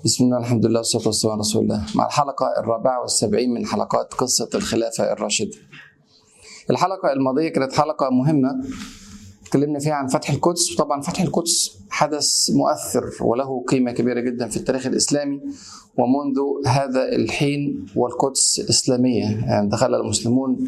بسم الله الحمد لله والصلاة والسلام على رسول الله مع الحلقة الرابعة والسبعين من حلقات قصة الخلافة الراشدة الحلقة الماضية كانت حلقة مهمة اتكلمنا فيها عن فتح القدس وطبعا فتح القدس حدث مؤثر وله قيمة كبيرة جدا في التاريخ الإسلامي ومنذ هذا الحين والقدس إسلامية يعني دخل المسلمون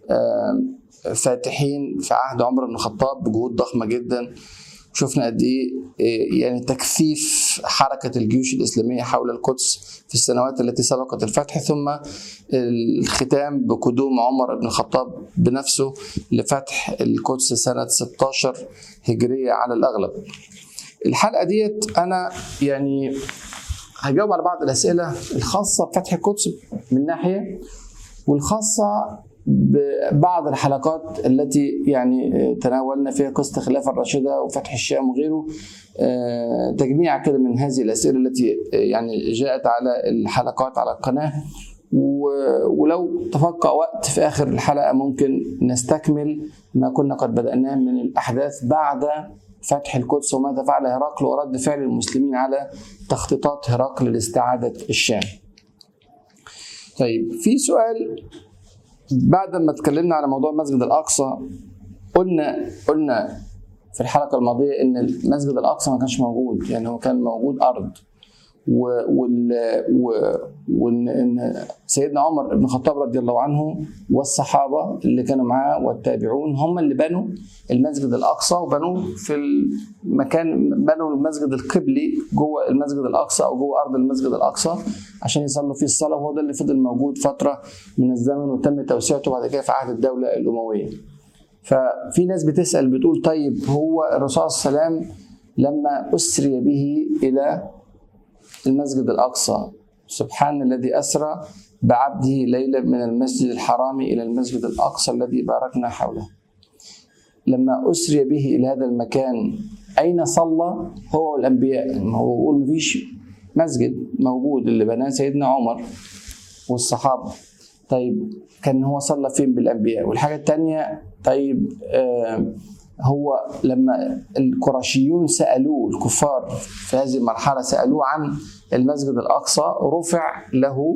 فاتحين في عهد عمر بن الخطاب بجهود ضخمة جدا شفنا قد ايه يعني تكثيف حركه الجيوش الاسلاميه حول القدس في السنوات التي سبقت الفتح ثم الختام بقدوم عمر بن الخطاب بنفسه لفتح القدس سنه 16 هجريه على الاغلب. الحلقه ديت انا يعني هجاوب على بعض الاسئله الخاصه بفتح القدس من ناحيه والخاصه ببعض الحلقات التي يعني تناولنا فيها قصة الخلافة الراشدة وفتح الشام وغيره تجميع كده من هذه الأسئلة التي يعني جاءت على الحلقات على القناة ولو تبقى وقت في آخر الحلقة ممكن نستكمل ما كنا قد بدأناه من الأحداث بعد فتح القدس وماذا فعل هرقل ورد فعل المسلمين على تخطيطات هرقل لاستعادة الشام طيب في سؤال بعد ما اتكلمنا على موضوع المسجد الاقصى قلنا قلنا في الحلقه الماضيه ان المسجد الاقصى ما كانش موجود يعني هو كان موجود ارض وال وان سيدنا عمر بن الخطاب رضي الله عنه والصحابه اللي كانوا معاه والتابعون هم اللي بنوا المسجد الاقصى وبنوه في المكان بنوا المسجد القبلي جوه المسجد الاقصى او جوه ارض المسجد الاقصى عشان يصلوا فيه الصلاه وهو ده اللي فضل موجود فتره من الزمن وتم توسعته بعد كده في عهد الدوله الامويه. ففي ناس بتسال بتقول طيب هو الرسول صلى الله عليه وسلم لما اسري به الى المسجد الأقصى سبحان الذي أسرى بعبده ليلا من المسجد الحرام إلى المسجد الأقصى الذي باركنا حوله لما أسري به إلى هذا المكان أين صلى هو والأنبياء هو بيقول مفيش مسجد موجود اللي بناه سيدنا عمر والصحابة طيب كان هو صلى فين بالأنبياء والحاجة الثانية طيب آه هو لما القرشيون سألوه الكفار في هذه المرحلة سألوه عن المسجد الأقصى رفع له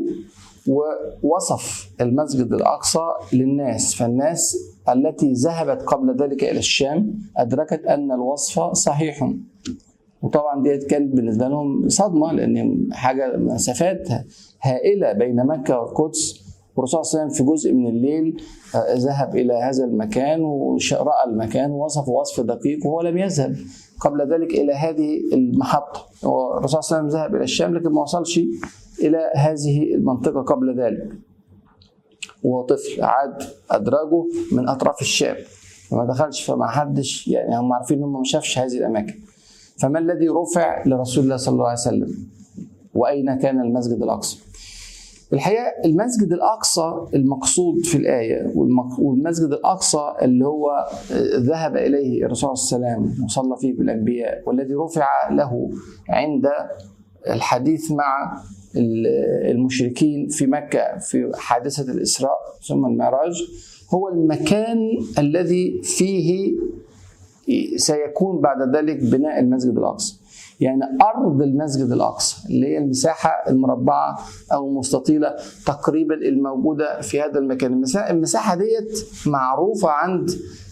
ووصف المسجد الأقصى للناس فالناس التي ذهبت قبل ذلك إلى الشام أدركت أن الوصف صحيح وطبعا ديت كانت بالنسبة لهم صدمة لأن حاجة مسافات هائلة بين مكة والقدس والرسول صلى الله عليه وسلم في جزء من الليل ذهب الى هذا المكان وراى المكان ووصف وصف دقيق وهو لم يذهب قبل ذلك الى هذه المحطه الرسول صلى الله عليه وسلم ذهب الى الشام لكن ما وصلش الى هذه المنطقه قبل ذلك وهو طفل عاد ادراجه من اطراف الشام فما دخلش فما حدش يعني هم عارفين ان هم ما شافش هذه الاماكن فما الذي رفع لرسول الله صلى الله عليه وسلم واين كان المسجد الاقصى الحقيقه المسجد الاقصى المقصود في الايه والمسجد الاقصى اللي هو ذهب اليه الرسول صلى الله عليه وسلم وصلى فيه بالانبياء والذي رفع له عند الحديث مع المشركين في مكه في حادثه الاسراء ثم المعراج هو المكان الذي فيه سيكون بعد ذلك بناء المسجد الاقصى يعني ارض المسجد الاقصى اللي هي المساحه المربعه او المستطيله تقريبا الموجوده في هذا المكان المساحه ديت معروفه عند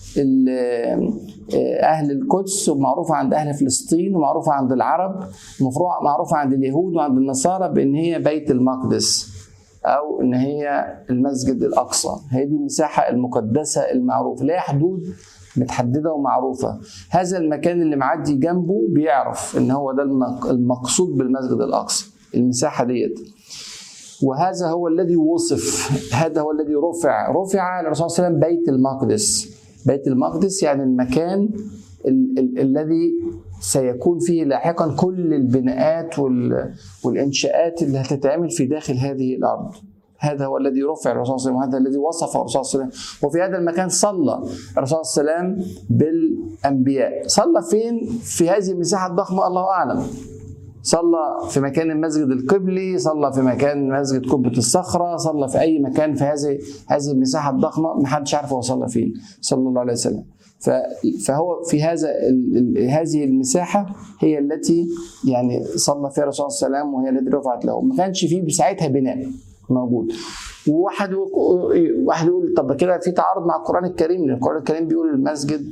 اهل القدس ومعروفه عند اهل فلسطين ومعروفه عند العرب معروفه عند اليهود وعند النصارى بان هي بيت المقدس او ان هي المسجد الاقصى هي دي المساحه المقدسه المعروفه لها حدود متحدده ومعروفه هذا المكان اللي معدي جنبه بيعرف ان هو ده المقصود بالمسجد الاقصى المساحه ديت وهذا هو الذي وصف هذا هو الذي رفع رفع للرسول صلى الله عليه وسلم بيت المقدس بيت المقدس يعني المكان ال- ال- الذي سيكون فيه لاحقا كل البناءات وال- والانشاءات اللي هتتعمل في داخل هذه الارض هذا هو الذي رفع الرسول صلى الله عليه وسلم وهذا الذي وصفه الرسول صلى الله عليه وسلم وفي هذا المكان صلى الرسول صلى الله عليه وسلم بالانبياء صلى فين في هذه المساحه الضخمه الله اعلم صلى في مكان المسجد القبلي صلى في مكان مسجد قبة الصخرة صلى في أي مكان في هذه هذه المساحة الضخمة محدش عارف هو صلى فين صلى الله عليه وسلم ف- فهو في هذا ال- ال- هذه المساحه هي التي يعني صلى فيها الرسول صلى الله عليه وسلم وهي التي رفعت له ما كانش فيه بساعتها بناء موجود وواحد يقول- واحد يقول طب كده في تعارض مع القران الكريم لان القران الكريم بيقول المسجد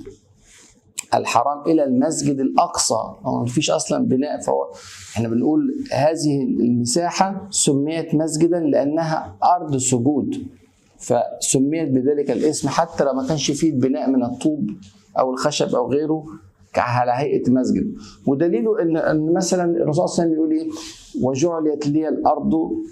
الحرام الى المسجد الاقصى هو مفيش اصلا بناء فهو احنا بنقول هذه المساحه سميت مسجدا لانها ارض سجود فسميت بذلك الاسم حتى لو ما كانش فيه البناء من الطوب او الخشب او غيره على هيئه مسجد ودليله ان ان مثلا الرسول صلى الله عليه وسلم يقول ايه وجعلت لي الارض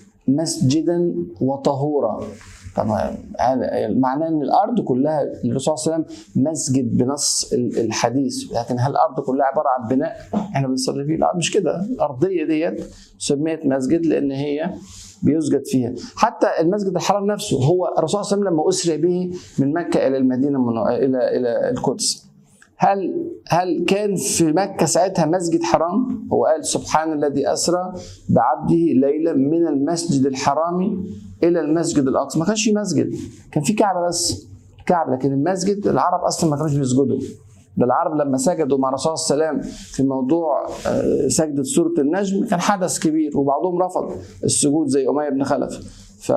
مسجدا وطهورا طبعا هذا معناه ان الارض كلها الرسول صلى الله عليه وسلم مسجد بنص ال- الحديث لكن هل الارض كلها عباره عن بناء احنا بنصلي فيه لا مش كده الارضيه ديت سميت مسجد لان هي بيسجد فيها حتى المسجد الحرام نفسه هو الرسول صلى الله عليه وسلم لما اسري به من مكه الى المدينه من الى الى القدس هل هل كان في مكة ساعتها مسجد حرام؟ هو قال سبحان الذي أسرى بعبده ليلا من المسجد الحرام إلى المسجد الأقصى، ما كانش في مسجد، كان في كعبة بس كعبة لكن المسجد العرب أصلا ما كانوش بيسجدوا. ده العرب لما سجدوا مع الرسول صلى الله عليه وسلم في موضوع آه، سجدة سورة النجم كان حدث كبير وبعضهم رفض السجود زي أمية بن خلف ف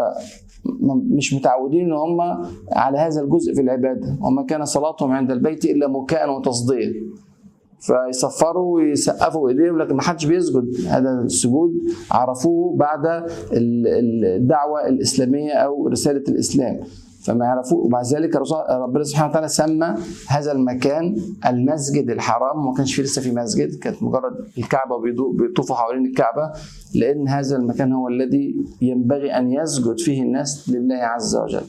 م- مش متعودين ان هم على هذا الجزء في العباده وما كان صلاتهم عند البيت الا مكاء وتصديه فيصفروا ويسقفوا بايديهم لكن ما حدش بيسجد هذا السجود عرفوه بعد ال- الدعوه الاسلاميه او رساله الاسلام فما يعرفوه ومع ذلك الرسول ربنا سبحانه وتعالى سمى هذا المكان المسجد الحرام وما كانش فيه لسه في مسجد كانت مجرد الكعبه وبيدو- بيطوفوا حوالين الكعبه لان هذا المكان هو الذي ينبغي ان يسجد فيه الناس لله عز وجل.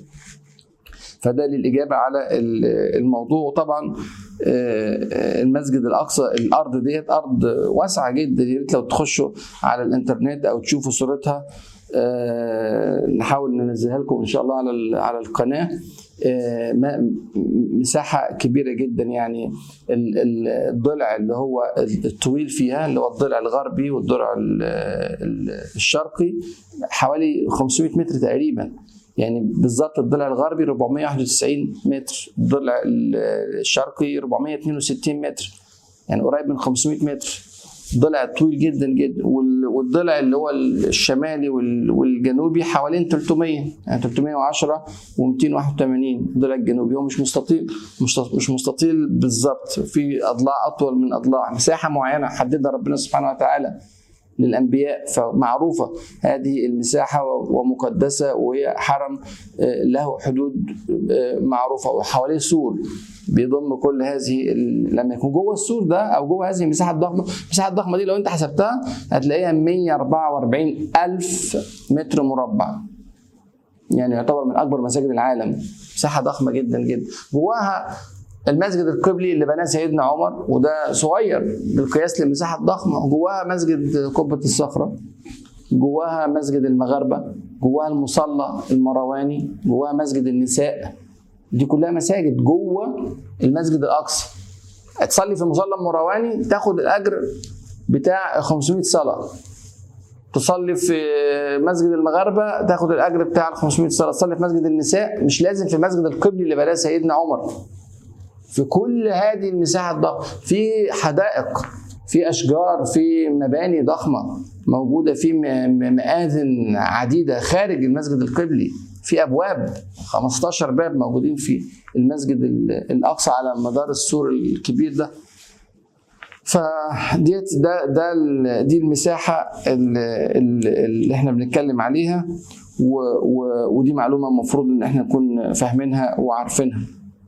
فده للاجابه على ال- الموضوع وطبعا آه، المسجد الاقصى الارض ديت ارض واسعه جدا يا ريت لو تخشوا على الانترنت او تشوفوا صورتها آه، نحاول ننزلها لكم ان شاء الله على ال- على القناه آه، ما- مساحه كبيره جدا يعني ال- ال- الضلع اللي هو الطويل فيها اللي هو الضلع الغربي والضلع ال- ال- الشرقي حوالي 500 متر تقريبا يعني بالظبط الضلع الغربي 491 متر الضلع الشرقي 462 متر يعني قريب من 500 متر ضلع طويل جدا جدا وال- والضلع اللي هو الشمالي وال- والجنوبي حوالين 300 يعني 310 و281 الضلع الجنوبي هو مش مستطيل مش مش مستطيل بالظبط في اضلاع اطول من اضلاع مساحه معينه حددها ربنا سبحانه وتعالى للانبياء فمعروفه هذه المساحه ومقدسه وهي حرم آه، له حدود آه، معروفه وحواليه سور بيضم كل هذه ال- لما يكون جوه السور ده او جوه هذه المساحه الضخمه المساحه الضخمه دي لو انت حسبتها هتلاقيها 144 الف متر مربع يعني يعتبر من اكبر مساجد العالم مساحه ضخمه جدا جدا جواها المسجد القبلي اللي بناه سيدنا عمر وده صغير بالقياس للمساحه الضخمه جواها مسجد قبه الصخره جواها مسجد المغاربه جواها المصلى المرواني جواها مسجد النساء دي كلها مساجد جوه المسجد الاقصى تصلي في مصلى المرواني تاخد الاجر بتاع 500 صلاه تصلي في مسجد المغاربه تاخد الاجر بتاع ال 500 صلاه تصلي في مسجد النساء مش لازم في مسجد القبلي اللي بناه سيدنا عمر في كل هذه المساحه الضخمه في حدائق في اشجار في مباني ضخمه موجوده في م- م- مآذن عديده خارج المسجد القبلي في ابواب 15 باب موجودين في المسجد ال- الاقصى على مدار السور الكبير ده فديت ده ده ال- دي المساحه ال- ال- اللي احنا بنتكلم عليها و- و- ودي معلومه المفروض ان احنا نكون فاهمينها وعارفينها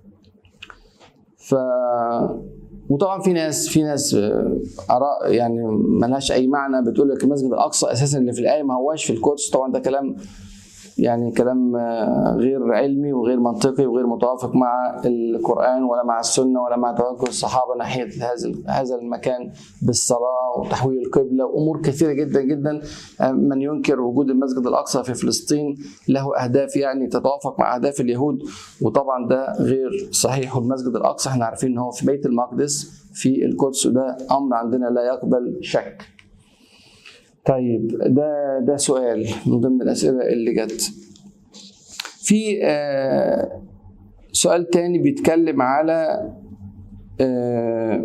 ف وطبعا في ناس في ناس آه، اراء يعني ملهاش اي معنى بتقول لك المسجد الاقصى اساسا اللي في الايه ما هواش في القدس طبعا ده كلام يعني كلام آه، غير علمي وغير منطقي وغير متوافق مع القرآن ولا مع السنة ولا مع توجه الصحابة ناحية هذا هذا المكان بالصلاة وتحويل القبلة وأمور كثيرة جدا جدا آه، من ينكر وجود المسجد الأقصى في فلسطين له أهداف يعني تتوافق مع أهداف اليهود وطبعا ده غير صحيح والمسجد الأقصى احنا عارفين إن هو في بيت المقدس في القدس وده أمر عندنا لا يقبل شك طيب ده ده سؤال من ضمن الاسئله اللي جت في آه، سؤال تاني بيتكلم على آه،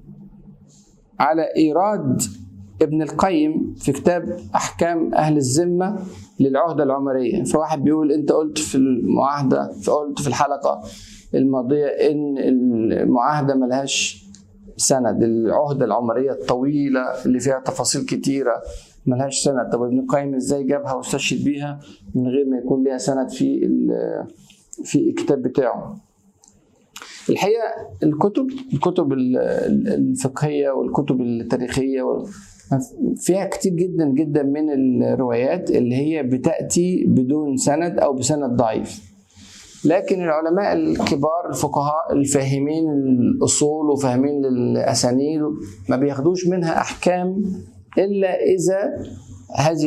على ايراد ابن القيم في كتاب احكام اهل الذمه للعهده العمريه فواحد بيقول انت قلت في المعاهده قلت في الحلقه الماضيه ان المعاهده ملهاش سند العهده العمريه الطويله اللي فيها تفاصيل كتيره ملهاش سند طب ابن القيم ازاي جابها واستشهد بيها من غير ما يكون ليها سند في في الكتاب بتاعه الحقيقه الكتب الكتب الفقهيه والكتب التاريخيه فيها كتير جدا جدا من الروايات اللي هي بتاتي بدون سند او بسند ضعيف لكن العلماء الكبار الفقهاء الفاهمين الاصول وفاهمين الاسانيد ما بياخدوش منها احكام الا اذا هذه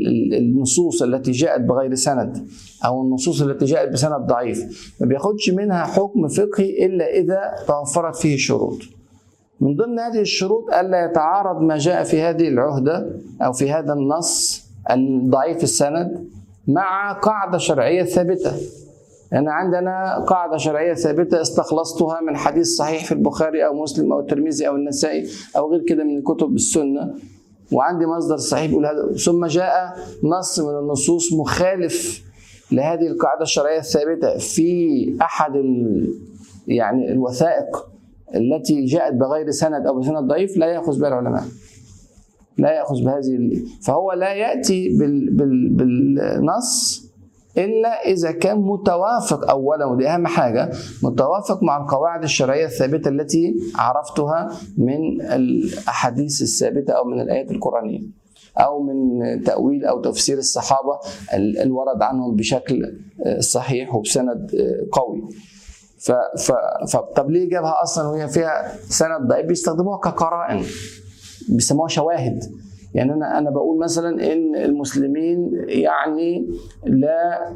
النصوص التي جاءت بغير سند او النصوص التي جاءت بسند ضعيف ما بياخدش منها حكم فقهي الا اذا توفرت فيه شروط من ضمن هذه الشروط الا يتعارض ما جاء في هذه العهده او في هذا النص الضعيف السند مع قاعده شرعيه ثابته أنا عندنا قاعدة شرعية ثابتة استخلصتها من حديث صحيح في البخاري أو مسلم أو الترمذي أو النسائي أو غير كده من كتب السنة وعندي مصدر صحيح بيقول هذا ثم جاء نص من النصوص مخالف لهذه القاعدة الشرعية الثابتة في أحد ال يعني الوثائق التي جاءت بغير سند أو بسند ضعيف لا يأخذ بها العلماء لا يأخذ بهذه فهو لا يأتي بال بال بالنص الا اذا كان متوافق اولا ودي اهم حاجه متوافق مع القواعد الشرعيه الثابته التي عرفتها من الاحاديث الثابته او من الايات القرانيه او من تاويل او تفسير الصحابه الورد عنهم بشكل صحيح وبسند قوي ف ف فطب ليه جابها اصلا وهي فيها سند ضعيف بيستخدموها كقرائن بيسموها شواهد يعني انا انا بقول مثلا ان المسلمين يعني لا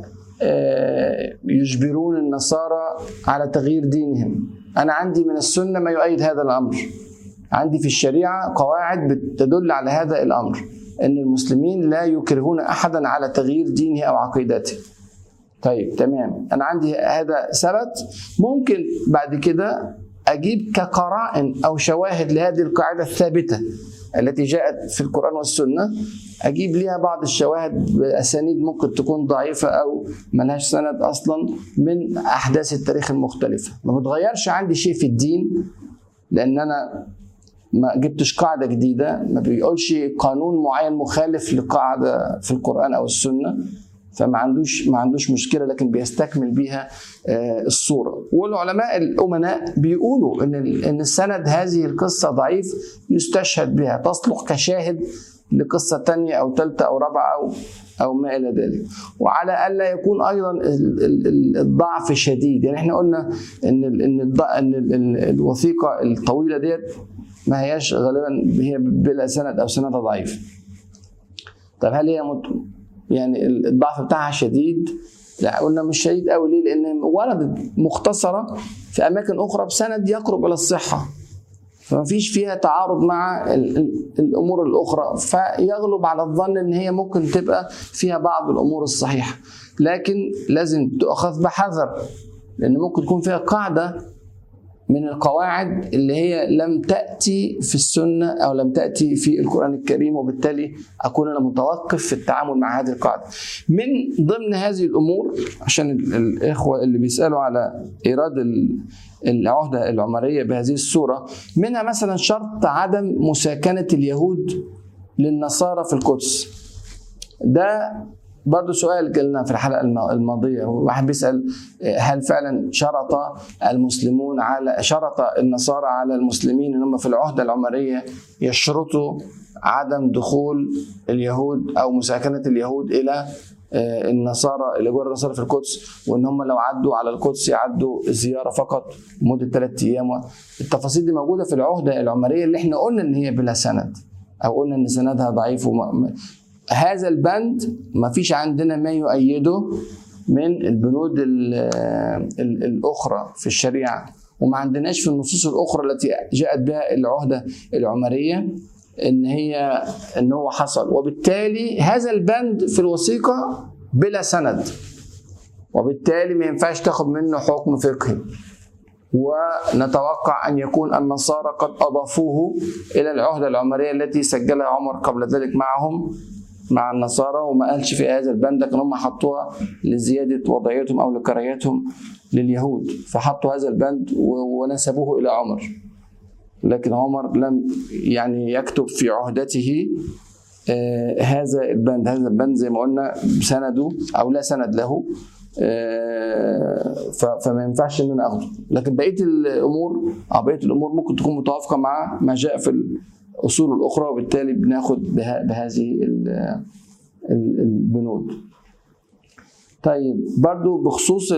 آه، يجبرون النصارى على تغيير دينهم انا عندي من السنه ما يؤيد هذا الامر عندي في الشريعه قواعد بتدل على هذا الامر ان المسلمين لا يكرهون احدا على تغيير دينه او عقيدته طيب تمام انا عندي هذا ثبت ممكن بعد كده اجيب كقرائن او شواهد لهذه القاعده الثابته التي جاءت في القرآن والسنة أجيب ليها بعض الشواهد بأسانيد ممكن تكون ضعيفة أو ملهاش سند أصلا من أحداث التاريخ المختلفة ما بتغيرش عندي شيء في الدين لأن أنا ما جبتش قاعدة جديدة ما بيقولش قانون معين مخالف لقاعدة في القرآن أو السنة فما عندوش ما عندوش مشكله لكن بيستكمل بيها آه، الصوره والعلماء الامناء بيقولوا ان ان السند هذه القصه ضعيف يستشهد بها تصلح كشاهد لقصه ثانيه او ثالثه او رابعه او او ما الى ذلك وعلى الا يكون ايضا الضعف شديد يعني احنا قلنا ان ان ان الوثيقه الطويله ديت ما هياش غالبا هي بلا سند او سندها ضعيف طب هل هي يعني الضعف بتاعها شديد لا قلنا مش شديد قوي ليه؟ لان وردت مختصره في اماكن اخرى بسند يقرب الى الصحه فما فيش فيها تعارض مع الامور الاخرى فيغلب على الظن ان هي ممكن تبقى فيها بعض الامور الصحيحه لكن لازم تؤخذ بحذر لان ممكن تكون فيها قاعده من القواعد اللي هي لم تأتي في السنة أو لم تأتي في القرآن الكريم وبالتالي أكون أنا متوقف في التعامل مع هذه القاعدة من ضمن هذه الأمور عشان الإخوة اللي بيسألوا على إيراد العهدة العمرية بهذه الصورة منها مثلا شرط عدم مساكنة اليهود للنصارى في القدس ده برضه سؤال قلنا في الحلقه الماضيه واحد بيسال هل فعلا شرط المسلمون على شرط النصارى على المسلمين ان هم في العهده العمريه يشرطوا عدم دخول اليهود او مساكنه اليهود الى آه، النصارى اللي جوه النصارى في القدس وان هم لو عدوا على القدس يعدوا زياره فقط لمده ثلاث ايام التفاصيل دي موجوده في العهده العمريه اللي احنا قلنا ان هي بلا سند او قلنا ان سندها ضعيف هذا البند ما فيش عندنا ما يؤيده من البنود الأخرى في الشريعة وما عندناش في النصوص الأخرى التي جاءت بها العهدة العمرية ان هي ان هو حصل وبالتالي هذا البند في الوثيقه بلا سند وبالتالي ما ينفعش تاخد منه حكم فقهي ونتوقع أن يكون النصارى قد أضافوه إلى العهدة العمرية التي سجلها عمر قبل ذلك معهم مع النصارى وما قالش في هذا البند لكن هم حطوها لزيادة وضعيتهم أو لكراهيتهم لليهود فحطوا هذا البند ونسبوه إلى عمر لكن عمر لم يعني يكتب في عهدته آه هذا البند هذا البند زي ما قلنا سنده او لا سند له آه فما ينفعش ان انا اخده لكن بقيه الامور او بقيه الامور ممكن تكون متوافقه مع ما جاء في الاصول الاخرى وبالتالي بناخد بهذه البنود طيب برضو بخصوص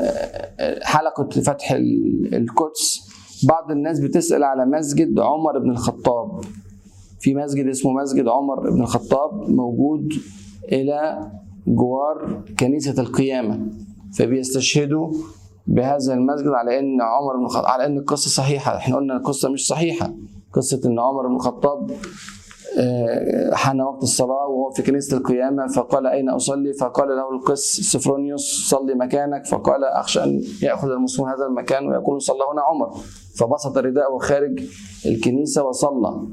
حلقة فتح القدس بعض الناس بتسأل على مسجد عمر بن الخطاب في مسجد اسمه مسجد عمر بن الخطاب موجود إلى جوار كنيسة القيامة فبيستشهدوا بهذا المسجد على ان عمر بن الخطاب على ان القصه صحيحه احنا قلنا القصه مش صحيحه قصه ان عمر بن الخطاب حان وقت الصلاة وهو في كنيسة القيامة فقال أين أصلي فقال له القس سفرونيوس صلي مكانك فقال أخشى أن يأخذ المسلمون هذا المكان ويقول صلى هنا عمر فبسط رداءه خارج الكنيسة وصلى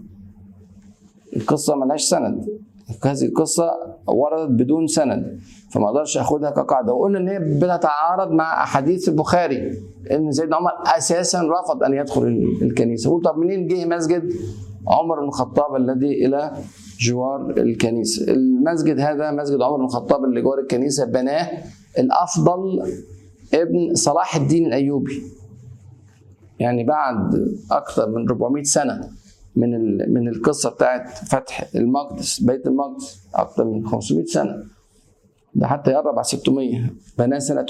القصة ملهاش سند هذه القصة وردت بدون سند فما اقدرش اخدها كقاعدة وقلنا ان هي بتتعارض مع احاديث البخاري ان سيدنا عمر اساسا رفض ان يدخل الكنيسة قول طب منين جه مسجد عمر بن الخطاب الذي الى جوار الكنيسه المسجد هذا مسجد عمر بن الخطاب اللي جوار الكنيسه بناه الافضل ابن صلاح الدين الايوبي يعني بعد اكثر من 400 سنه من من القصه بتاعت فتح المقدس بيت المقدس اكثر من 500 سنه ده حتى يقرب على 600 بناه سنه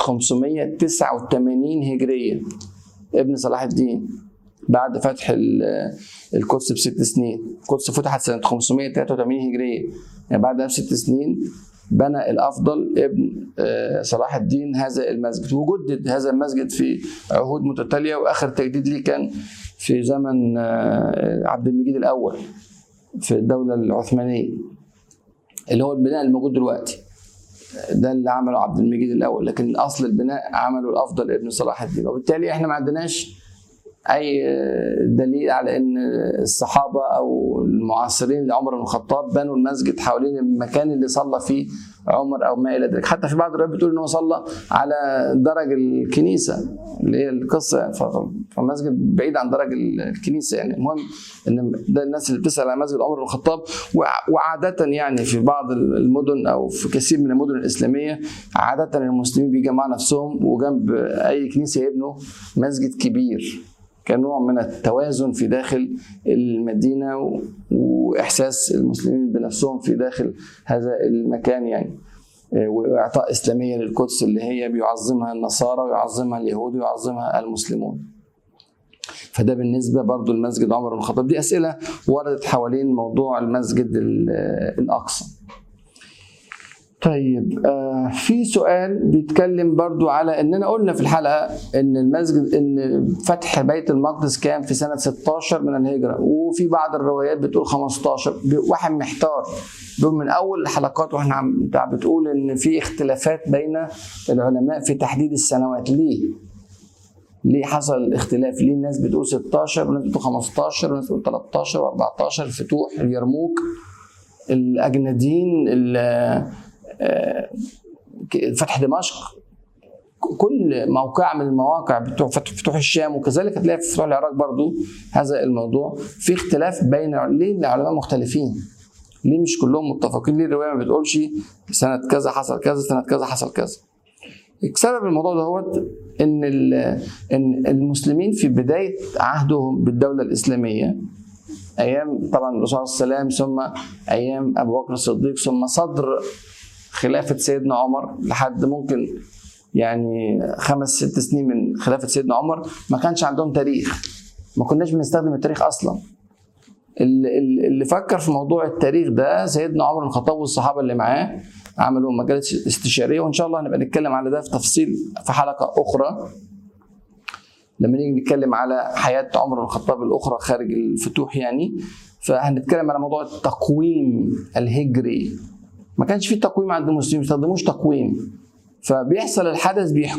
589 هجريه ابن صلاح الدين بعد فتح القدس بست سنين القدس فتحت سنة 583 هجرية يعني بعدها بست سنين بنى الافضل ابن صلاح الدين هذا المسجد وجدد هذا المسجد في عهود متتاليه واخر تجديد ليه كان في زمن عبد المجيد الاول في الدوله العثمانيه اللي هو البناء الموجود دلوقتي ده اللي عمله عبد المجيد الاول لكن اصل البناء عمله الافضل ابن صلاح الدين وبالتالي احنا ما عندناش اي دليل على ان الصحابه او المعاصرين لعمر بن الخطاب بنوا المسجد حوالين المكان اللي صلى فيه عمر او ما الى ذلك حتى في بعض الروايات بتقول ان هو صلى على درج الكنيسه اللي هي القصه فالمسجد بعيد عن درج الكنيسه يعني المهم ان ده الناس اللي بتسال عن مسجد عمر بن الخطاب وعاده يعني في بعض المدن او في كثير من المدن الاسلاميه عاده المسلمين بيجمعوا نفسهم وجنب اي كنيسه يبنوا مسجد كبير كنوع من التوازن في داخل المدينة وإحساس المسلمين بنفسهم في داخل هذا المكان يعني وإعطاء إسلامية للقدس اللي هي بيعظمها النصارى ويعظمها اليهود ويعظمها المسلمون فده بالنسبة برضو المسجد عمر بن الخطاب دي أسئلة وردت حوالين موضوع المسجد الأقصى طيب آه في سؤال بيتكلم برضو على اننا قلنا في الحلقه ان المسجد ان فتح بيت المقدس كان في سنه 16 من الهجره وفي بعض الروايات بتقول 15 واحد محتار دول من اول الحلقات واحنا عم بتقول ان في اختلافات بين العلماء في تحديد السنوات ليه؟ ليه حصل الاختلاف؟ ليه الناس بتقول 16 وناس بتقول 15 وناس بتقول 13 و14 الفتوح اليرموك الاجنادين فتح دمشق كل موقع من المواقع بتوع فتوح الشام وكذلك هتلاقي في فتوح العراق برضو هذا الموضوع في اختلاف بين ليه العلماء مختلفين ليه مش كلهم متفقين ليه الروايه ما بتقولش سنه كذا حصل كذا سنه كذا حصل كذا سبب الموضوع دوت ان ان المسلمين في بدايه عهدهم بالدوله الاسلاميه ايام طبعا الرسول صلى الله عليه وسلم ثم ايام ابو بكر الصديق ثم صدر خلافة سيدنا عمر لحد ممكن يعني خمس ست سنين من خلافة سيدنا عمر ما كانش عندهم تاريخ ما كناش بنستخدم التاريخ أصلا اللي فكر في موضوع التاريخ ده سيدنا عمر بن الخطاب والصحابة اللي معاه عملوا مجالس استشارية وإن شاء الله هنبقى نتكلم على ده في تفصيل في حلقة أخرى لما نيجي نتكلم على حياة عمر بن الخطاب الأخرى خارج الفتوح يعني فهنتكلم على موضوع التقويم الهجري ما كانش في تقويم عند المسلمين ما بيستخدموش تقويم فبيحصل الحدث بيحكوه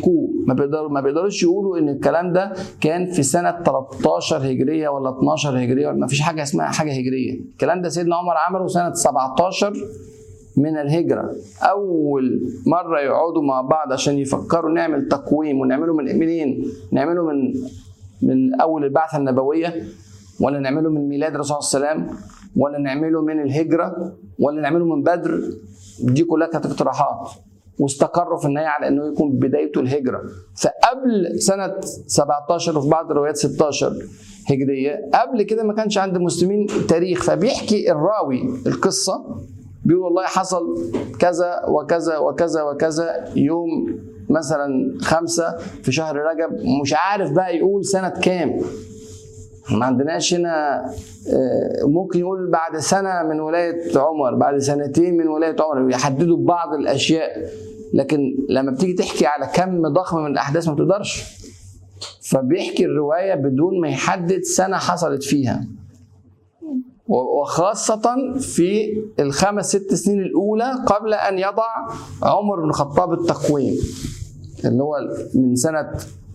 ما بيقدروا ما بيقدروش يقولوا ان الكلام ده كان في سنه 13 هجريه ولا 12 هجريه ولا ما فيش حاجه اسمها حاجه هجريه الكلام ده سيدنا عمر عمله سنه 17 من الهجرة أول مرة يقعدوا مع بعض عشان يفكروا نعمل تقويم ونعمله من منين؟ نعمله من من أول البعثة النبوية ولا نعمله من ميلاد الرسول صلى الله عليه وسلم ولا نعمله من الهجرة ولا نعمله من بدر دي كلها كانت اقتراحات واستقروا في النهايه على انه يكون بدايته الهجره فقبل سنه 17 وفي بعض الروايات 16 هجريه قبل كده ما كانش عند المسلمين تاريخ فبيحكي الراوي القصه بيقول والله حصل كذا وكذا وكذا وكذا يوم مثلا خمسة في شهر رجب مش عارف بقى يقول سنة كام ما عندناش هنا ممكن يقول بعد سنة من ولاية عمر بعد سنتين من ولاية عمر يحددوا بعض الأشياء لكن لما بتيجي تحكي على كم ضخم من الأحداث ما تقدرش فبيحكي الرواية بدون ما يحدد سنة حصلت فيها وخاصة في الخمس ست سنين الأولى قبل أن يضع عمر بن الخطاب التقويم اللي هو من سنة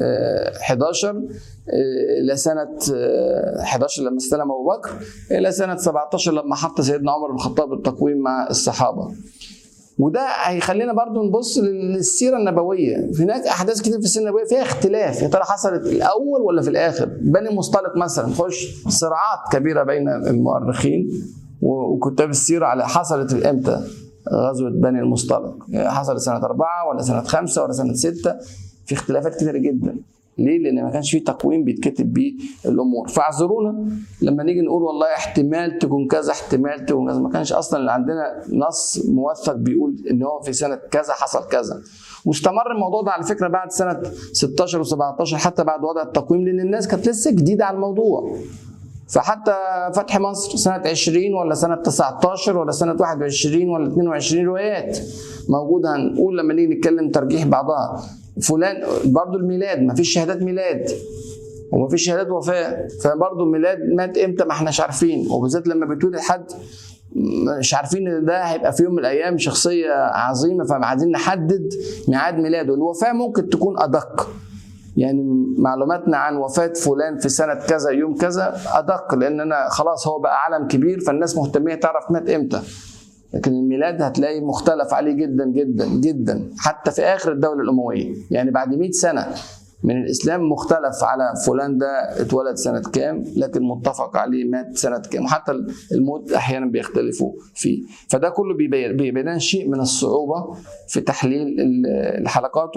11 إلى سنة 11 لما استلم أبو بكر إلى سنة 17 لما حط سيدنا عمر بن الخطاب التقويم مع الصحابة وده هيخلينا برضو نبص للسيرة النبوية هناك أحداث كتير في السيرة النبوية فيها اختلاف يا ترى حصلت الأول ولا في الآخر بني مصطلق مثلا نخش صراعات كبيرة بين المؤرخين وكتاب السيرة على حصلت امتى غزوة بني المصطلق حصلت سنة أربعة ولا سنة خمسة ولا سنة ستة في اختلافات كتيرة جدا ليه؟ لأن ما كانش في تقويم بيتكتب بيه الأمور، فاعذرونا لما نيجي نقول والله احتمال تكون كذا احتمال تكون كذا، ما كانش أصلا اللي عندنا نص موثق بيقول إن هو في سنة كذا حصل كذا. واستمر الموضوع ده على فكرة بعد سنة 16 و17 حتى بعد وضع التقويم لأن الناس كانت لسه جديدة على الموضوع. فحتى فتح مصر سنة 20 ولا سنة 19 ولا سنة 21 ولا 22 روايات موجودة هنقول لما نيجي نتكلم ترجيح بعضها فلان برضو الميلاد ما فيش شهادات ميلاد وما فيش شهادات وفاة فبرضو الميلاد مات امتى ما احناش عارفين وبالذات لما بتولد حد مش عارفين ان ده هيبقى في يوم من الايام شخصيه عظيمه فعايزين نحدد ميعاد ميلاده الوفاه ممكن تكون ادق يعني معلوماتنا عن وفاة فلان في سنة كذا يوم كذا أدق لأننا خلاص هو بقى علم كبير فالناس مهتمية تعرف مات إمتى لكن الميلاد هتلاقي مختلف عليه جدا جدا جدا حتى في آخر الدولة الأموية يعني بعد 100 سنة من الإسلام مختلف على فلان ده اتولد سنة كام لكن متفق عليه مات سنة كام وحتى الموت أحيانا بيختلفوا فيه فده كله بيبين بيبين شيء من الصعوبة في تحليل الحلقات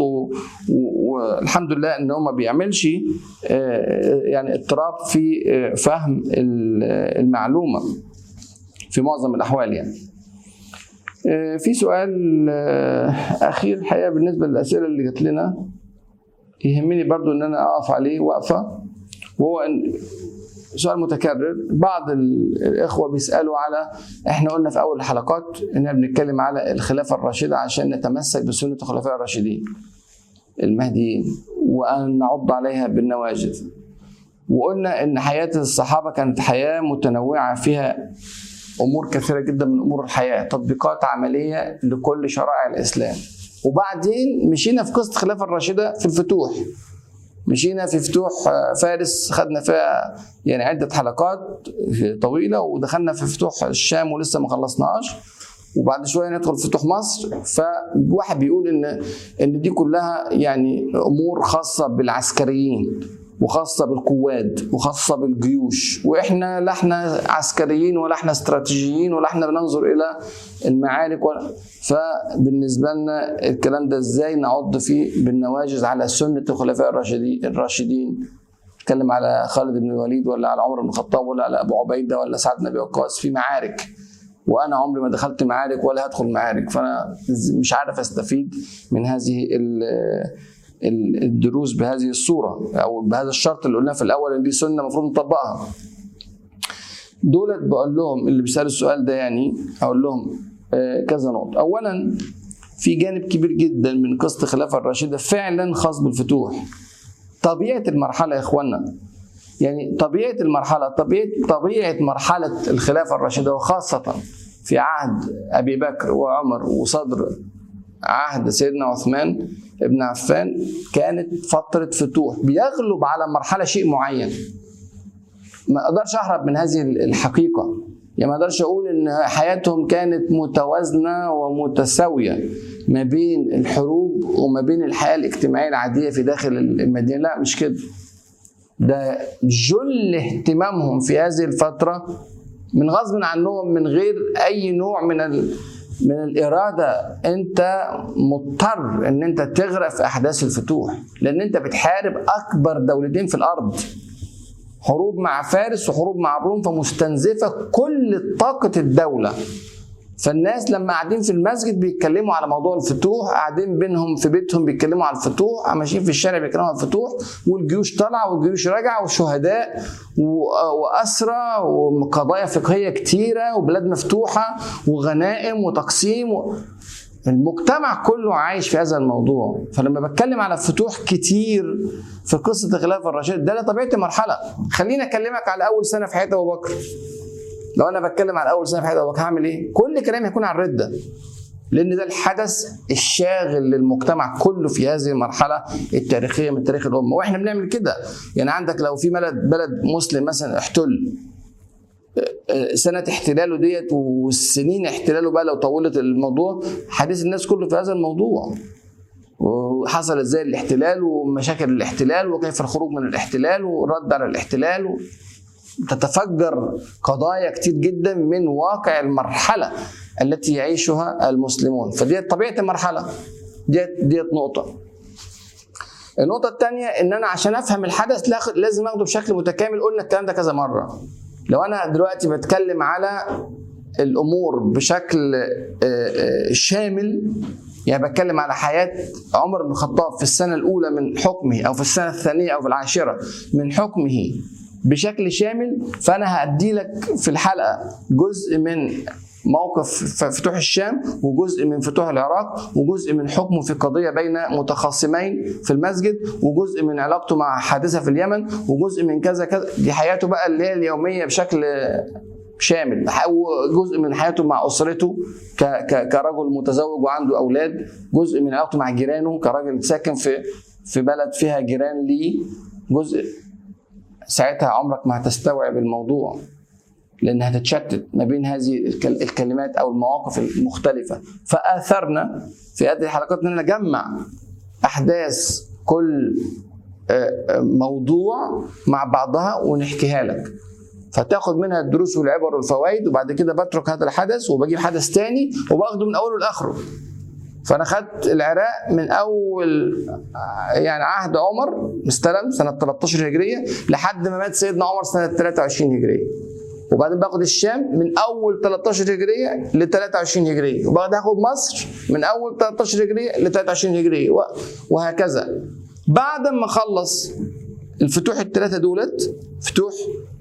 والحمد لله ان هو ما بيعملش يعني اضطراب في فهم المعلومة في معظم الأحوال يعني في سؤال أخير الحقيقة بالنسبة للأسئلة اللي جات لنا يهمني برضو ان انا اقف عليه وقفه وهو ان سؤال متكرر بعض الاخوه بيسالوا على احنا قلنا في اول الحلقات اننا بنتكلم على الخلافه الراشده عشان نتمسك بسنه الخلفاء الراشدين المهديين وان نعض عليها بالنواجذ وقلنا ان حياه الصحابه كانت حياه متنوعه فيها امور كثيره جدا من امور الحياه تطبيقات عمليه لكل شرائع الاسلام وبعدين مشينا في قصه الخلافه الراشده في الفتوح مشينا في فتوح فارس خدنا فيها يعني عده حلقات طويله ودخلنا في فتوح الشام ولسه ما خلصناش وبعد شويه ندخل في فتوح مصر فواحد بيقول ان ان دي كلها يعني امور خاصه بالعسكريين وخاصة بالقواد وخاصة بالجيوش وإحنا لا إحنا عسكريين ولا إحنا استراتيجيين ولا إحنا بننظر إلى المعارك ولا فبالنسبة لنا الكلام ده إزاي نعض فيه بالنواجذ على سنة الخلفاء الراشدين الراشدين نتكلم على خالد بن الوليد ولا على عمر بن الخطاب ولا على أبو عبيدة ولا سعد بن أبي وقاص في معارك وانا عمري ما دخلت معارك ولا هدخل معارك فانا مش عارف استفيد من هذه الدروس بهذه الصوره او بهذا الشرط اللي قلناه في الاول ان دي سنه المفروض نطبقها. دولت بقول لهم اللي بيسالوا السؤال ده يعني اقول لهم كذا نقطه. اولا في جانب كبير جدا من قصه الخلافه الراشده فعلا خاص بالفتوح. طبيعه المرحله يا اخوانا يعني طبيعه المرحله طبيعه طبيعه مرحله الخلافه الراشده وخاصه في عهد ابي بكر وعمر وصدر عهد سيدنا عثمان ابن عفان كانت فتره فتوح بيغلب على مرحله شيء معين ما اقدرش اهرب من هذه الحقيقه يعني ما اقدرش اقول ان حياتهم كانت متوازنه ومتساويه ما بين الحروب وما بين الحياه الاجتماعيه العاديه في داخل المدينه لا مش كده ده جل اهتمامهم في هذه الفتره من غصب عنهم من غير اي نوع من ال... من الاراده انت مضطر ان انت تغرق في احداث الفتوح لان انت بتحارب اكبر دولتين في الارض حروب مع فارس وحروب مع الروم فمستنزفه كل طاقه الدوله فالناس لما قاعدين في المسجد بيتكلموا على موضوع الفتوح قاعدين بينهم في بيتهم بيتكلموا على الفتوح ماشيين في الشارع بيتكلموا على الفتوح والجيوش طالعه والجيوش راجعه وشهداء واسرى وقضايا فقهيه كتيره وبلاد مفتوحه وغنائم وتقسيم و... المجتمع كله عايش في هذا الموضوع فلما بتكلم على فتوح كتير في قصه الخلافه الراشده ده لطبيعه المرحله خليني اكلمك على اول سنه في حياه ابو بكر لو انا بتكلم على اول سنه في حياه ابو بكر هعمل ايه كل كلامي هيكون عن الرده لان ده الحدث الشاغل للمجتمع كله في هذه المرحله التاريخيه من تاريخ الامه واحنا بنعمل كده يعني عندك لو في بلد بلد مسلم مثلا احتل سنة احتلاله ديت والسنين احتلاله بقى لو طولت الموضوع حديث الناس كله في هذا الموضوع وحصل ازاي الاحتلال ومشاكل الاحتلال وكيف الخروج من الاحتلال والرد على الاحتلال و... تتفجر قضايا كتير جدا من واقع المرحله التي يعيشها المسلمون فديت طبيعه المرحله ديت ديت نقطه النقطة الثانية إن أنا عشان أفهم الحدث لازم أخده بشكل متكامل قلنا الكلام ده كذا مرة. لو أنا دلوقتي بتكلم على الأمور بشكل شامل يعني بتكلم على حياة عمر بن الخطاب في السنة الأولى من حكمه أو في السنة الثانية أو في العاشرة من حكمه بشكل شامل فانا هادي لك في الحلقه جزء من موقف فتوح الشام وجزء من فتوح العراق وجزء من حكمه في قضية بين متخاصمين في المسجد وجزء من علاقته مع حادثة في اليمن وجزء من كذا كذا دي حياته بقى اللي هي اليومية بشكل شامل وجزء من حياته مع اسرته كرجل متزوج وعنده اولاد جزء من علاقته مع جيرانه كراجل ساكن في في بلد فيها جيران ليه جزء ساعتها عمرك ما هتستوعب الموضوع لان هتتشتت ما بين هذه الكلمات او المواقف المختلفه فاثرنا في هذه الحلقات ان نجمع احداث كل موضوع مع بعضها ونحكيها لك فتاخد منها الدروس والعبر والفوائد وبعد كده بترك هذا الحدث وبجيب حدث تاني وباخده من اوله لاخره فانا خدت العراق من اول يعني عهد عمر استلم سنه 13 هجريه لحد ما مات سيدنا عمر سنه 23 هجريه وبعدين باخد الشام من اول 13 هجريه ل 23 هجريه وبعدين هاخد مصر من اول 13 هجريه ل 23 هجريه وهكذا بعد ما اخلص الفتوح الثلاثه دولت فتوح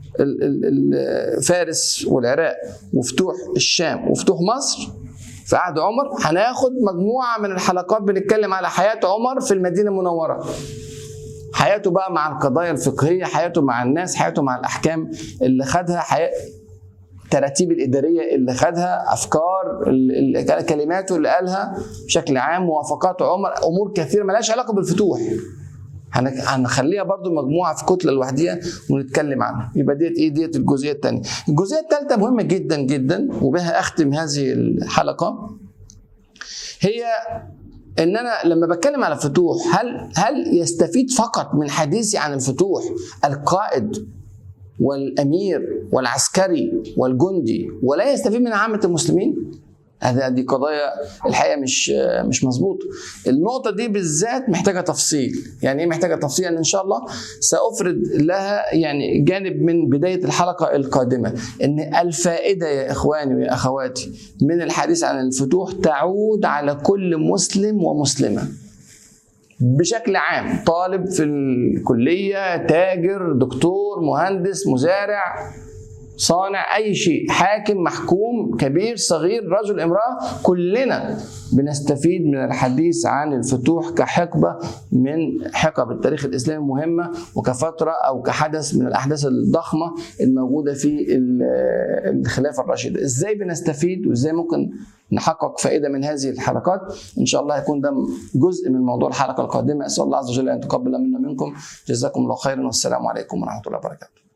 فارس والعراق وفتوح الشام وفتوح مصر في عهد عمر هناخد مجموعه من الحلقات بنتكلم على حياه عمر في المدينه المنوره حياته بقى مع القضايا الفقهيه حياته مع الناس حياته مع الاحكام اللي خدها حياة التراتيب الاداريه اللي خدها افكار كلماته اللي قالها بشكل عام موافقات عمر امور كثيره ملهاش علاقه بالفتوح هنخليها برضو مجموعه في كتله لوحديها ونتكلم عنها يبقى ديت ايه ديت الجزئيه الثانيه الجزئيه الثالثه مهمه جدا جدا وبها اختم هذه الحلقه هي ان انا لما بتكلم على الفتوح هل هل يستفيد فقط من حديثي عن الفتوح القائد والامير والعسكري والجندي ولا يستفيد من عامه المسلمين؟ هذه دي قضايا الحقيقه مش مش مظبوطه النقطه دي بالذات محتاجه تفصيل يعني ايه محتاجه تفصيل يعني ان شاء الله سافرد لها يعني جانب من بدايه الحلقه القادمه ان الفائده يا اخواني ويا اخواتي من الحديث عن الفتوح تعود على كل مسلم ومسلمه بشكل عام طالب في الكليه تاجر دكتور مهندس مزارع صانع اي شيء حاكم محكوم كبير صغير رجل امراه كلنا بنستفيد من الحديث عن الفتوح كحقبه من حقب التاريخ الاسلامي المهمه وكفتره او كحدث من الاحداث الضخمه الموجوده في الخلافه الراشده ازاي بنستفيد وازاي ممكن نحقق فائده من هذه الحلقات ان شاء الله يكون ده جزء من موضوع الحلقه القادمه اسال الله عز وجل ان يتقبل منا منكم جزاكم الله خيرا والسلام عليكم ورحمه الله وبركاته